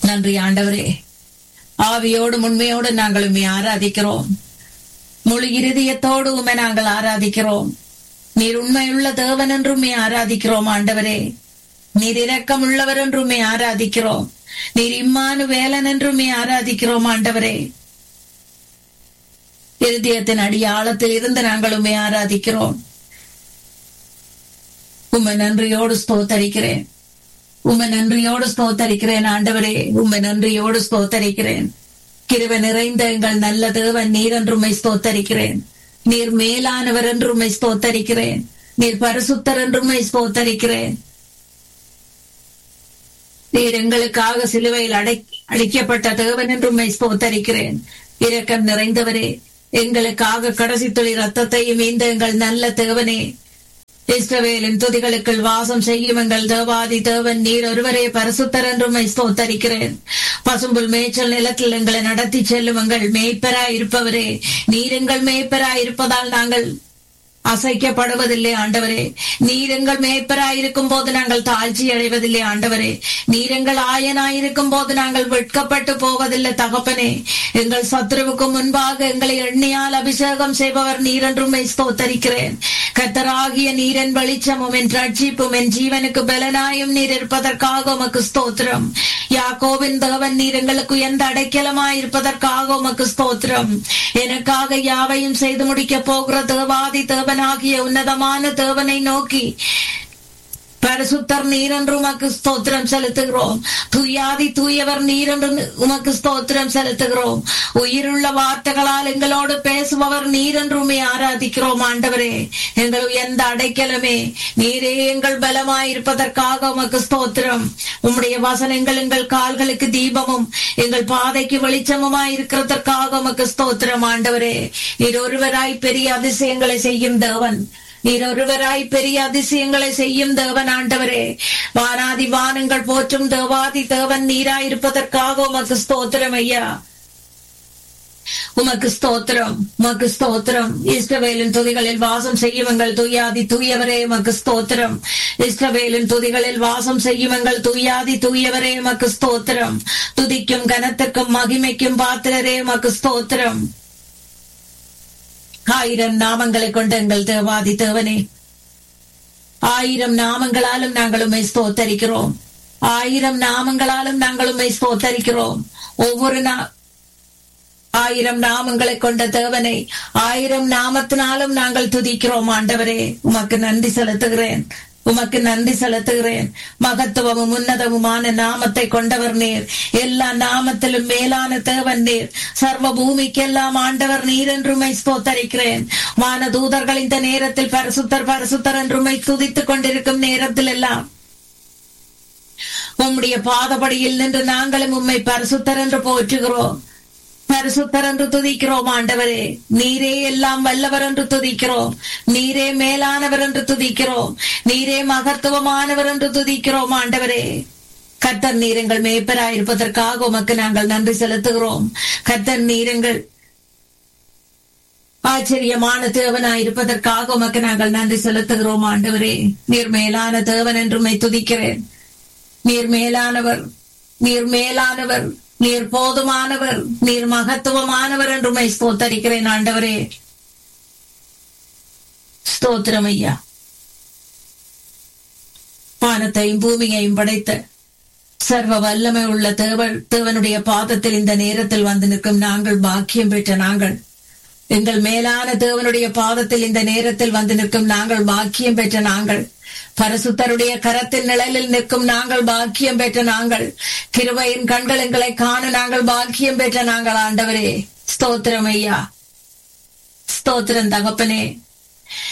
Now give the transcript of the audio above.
நன்றி ஆண்டவரே ஆவியோடு உண்மையோடு நாங்கள் உண்மை ஆராதிக்கிறோம் முழு இருதயத்தோடு உண்மை நாங்கள் ஆராதிக்கிறோம் நீர் உண்மையுள்ள தேவன் என்றும் உம்மை ஆராதிக்கிறோம் ஆண்டவரே நீர் இரக்கம் உள்ளவர் என்றும் உம்மை ஆராதிக்கிறோம் நீர் இம்மானு வேலன் என்றும் உம்மை ஆராதிக்கிறோம் ஆண்டவரே இருதயத்தின் அடியாழத்தில் இருந்து நாங்கள் உண்மை ஆராதிக்கிறோம் உண்மை நன்றியோடு ஸ்தோத்தரிக்கிறேன் உண்மை நன்றியோடு ஸ்தோத்தரிக்கிறேன் ஆண்டவரே உண்மை நன்றியோடு ஸ்தோத்தரிக்கிறேன் கிருபை நிறைந்த எங்கள் நல்ல தேவன் நீர் என்று உம்மை ஸ்தோத்தரிக்கிறேன் நீர் மேலானவர் என்று உம்மை ஸ்தோத்தரிக்கிறேன் நீர் பரிசுத்தர் என்று உம்மை ஸ்தோத்தரிக்கிறேன் நீர் எங்களுக்காக சிலுவையில் அடை அடிக்கப்பட்ட தேவன் என்று உம்மை ஸ்தோத்தரிக்கிறேன் இரக்கம் நிறைந்தவரே எங்களுக்காக கடைசி துளி ரத்தத்தையும் இந்த எங்கள் நல்ல தேவனே இஸ்ரவேலின் துதிகளுக்குள் வாசம் செய்யும் எங்கள் தேவாதி தேவன் நீர் ஒருவரே பரிசுத்தர் என்றும் ஸ்தோத்தரிக்கிறேன் பசும்புல் மேய்ச்சல் நிலத்தில் எங்களை நடத்தி செல்லும் எங்கள் மேய்ப்பராய் இருப்பவரே நீர் எங்கள் மேய்ப்பராய் இருப்பதால் நாங்கள் அசைக்கப்படுவதில்லை ஆண்டவரே நீர் எங்கள் மேய்ப்பராய் இருக்கும் போது நாங்கள் தாழ்ச்சி அடைவதில்லை ஆண்டவரே நீர் எங்கள் ஆயனாயிருக்கும் போது நாங்கள் வெட்கப்பட்டு போவதில்லை தகப்பனே எங்கள் சத்ருவுக்கு முன்பாக எங்களை எண்ணியால் அபிஷேகம் செய்பவர் நீர் என்றும் ஸ்தோத்தரிக்கிறேன் கத்தராகிய நீரன் வெளிச்சமும் என் ரட்சிப்பும் என் ஜீவனுக்கு பலனாயும் நீர் இருப்பதற்காக உமக்கு ஸ்தோத்திரம் யாக்கோவின் தேவன் நீர் எங்களுக்கு எந்த அடைக்கலமாய் இருப்பதற்காக உமக்கு ஸ்தோத்திரம் எனக்காக யாவையும் செய்து முடிக்க போகிற தேவாதி தேவனாகிய உன்னதமான தேவனை நோக்கி பரிசுத்தர் நீரென்று உமக்கு ஸ்தோத்திரம் செலுத்துகிறோம் துயாதி தூயவர் நீரென்று உமக்கு ஸ்தோத்திரம் செலுத்துகிறோம் உயிருள்ள வார்த்தைகளால் எங்களோடு பேசுபவர் நீரென்று உண்மை ஆராதிக்கிறோம் ஆண்டவரே எங்கள் எந்த அடைக்கலமே நீரே எங்கள் பலமாய் இருப்பதற்காக உமக்கு ஸ்தோத்திரம் உம்முடைய வசனங்கள் எங்கள் கால்களுக்கு தீபமும் எங்கள் பாதைக்கு வெளிச்சமுமாய் இருக்கிறதற்காக உமக்கு ஸ்தோத்திரம் ஆண்டவரே நீர் ஒருவராய் பெரிய அதிசயங்களை செய்யும் தேவன் நீர் ஒருவராய் பெரிய அதிசயங்களை செய்யும் தேவன் ஆண்டவரே வானாதி வானங்கள் போற்றும் தேவாதி தேவன் நீராயிருப்பதற்காக உமக்கு ஸ்தோத்திரம் ஐயா உமக்கு ஸ்தோத்திரம் உமக்கு ஸ்தோத்திரம் இஸ்ரவேலின் துதிகளில் வாசம் செய்யும் எங்கள் துயாதி தூயவரே உமக்கு ஸ்தோத்திரம் இஸ்ரவேலின் துதிகளில் வாசம் செய்யும் எங்கள் துயாதி தூயவரே உமக்கு ஸ்தோத்திரம் துதிக்கும் கனத்திற்கும் மகிமைக்கும் பாத்திரரே உமக்கு ஸ்தோத்திரம் ஆயிரம் நாமங்களை கொண்ட எங்கள் தேவாதி தேவனே ஆயிரம் நாமங்களாலும் நாங்கள் உண்மை ஸ்தோத்தரிக்கிறோம் ஆயிரம் நாமங்களாலும் நாங்கள் உண்மை ஸ்தோத்தரிக்கிறோம் ஒவ்வொரு நா ஆயிரம் நாமங்களை கொண்ட தேவனை ஆயிரம் நாமத்தினாலும் நாங்கள் துதிக்கிறோம் ஆண்டவரே உமக்கு நன்றி செலுத்துகிறேன் உமக்கு நன்றி செலுத்துகிறேன் மகத்துவமும் உன்னதமுமான நாமத்தை கொண்டவர் நீர் எல்லா நாமத்திலும் மேலான தேவன் நீர் சர்வ பூமிக்கெல்லாம் ஆண்டவர் நீர் என்றுமை ஸ்தோத்தரிக்கிறேன் வான தூதர்கள் இந்த நேரத்தில் பரிசுத்தர் பரிசுத்தர் என்றுமை துதித்துக் கொண்டிருக்கும் நேரத்தில் எல்லாம் உம்முடைய பாதபடியில் நின்று நாங்களும் உம்மை பரிசுத்தர் என்று போற்றுகிறோம் பரிசுத்தர் என்று துதிக்கிறோம் ஆண்டவரே நீரே எல்லாம் வல்லவர் என்று துதிக்கிறோம் நீரே மேலானவர் என்று துதிக்கிறோம் நீரே மகத்துவமானவர் என்று துதிக்கிறோம் ஆண்டவரே கத்தர் நீரங்கள் மேய்ப்பராயிருப்பதற்காக உமக்கு நாங்கள் நன்றி செலுத்துகிறோம் கத்தர் நீரங்கள் ஆச்சரியமான தேவனாயிருப்பதற்காக உமக்கு நாங்கள் நன்றி செலுத்துகிறோம் ஆண்டவரே நீர் மேலான தேவன் என்றுமை துதிக்கிறேன் நீர் மேலானவர் நீர் மேலானவர் நீர் போதுமானவர் நீர் மகத்துவமானவர் என்றுமை ஸ்தோத்தரிக்கிறேன் ஆண்டவரே ஸ்தோத்திரம் ஐயா வானத்தையும் பூமியையும் படைத்த சர்வ வல்லமை உள்ள தேவன் தேவனுடைய பாதத்தில் இந்த நேரத்தில் வந்து நிற்கும் நாங்கள் பாக்கியம் பெற்ற நாங்கள் எங்கள் மேலான தேவனுடைய பாதத்தில் இந்த நேரத்தில் வந்து நிற்கும் நாங்கள் பாக்கியம் பெற்ற நாங்கள் பரசுத்தருடைய கரத்தின் நிழலில் நிற்கும் நாங்கள் பாக்கியம் பெற்ற நாங்கள் கிருபையின் கண்கள் எங்களை காண நாங்கள் பாக்கியம் பெற்ற நாங்கள் ஆண்டவரே ஸ்தோத்திரம் ஐயா ஸ்தோத்திரம் தகப்பனே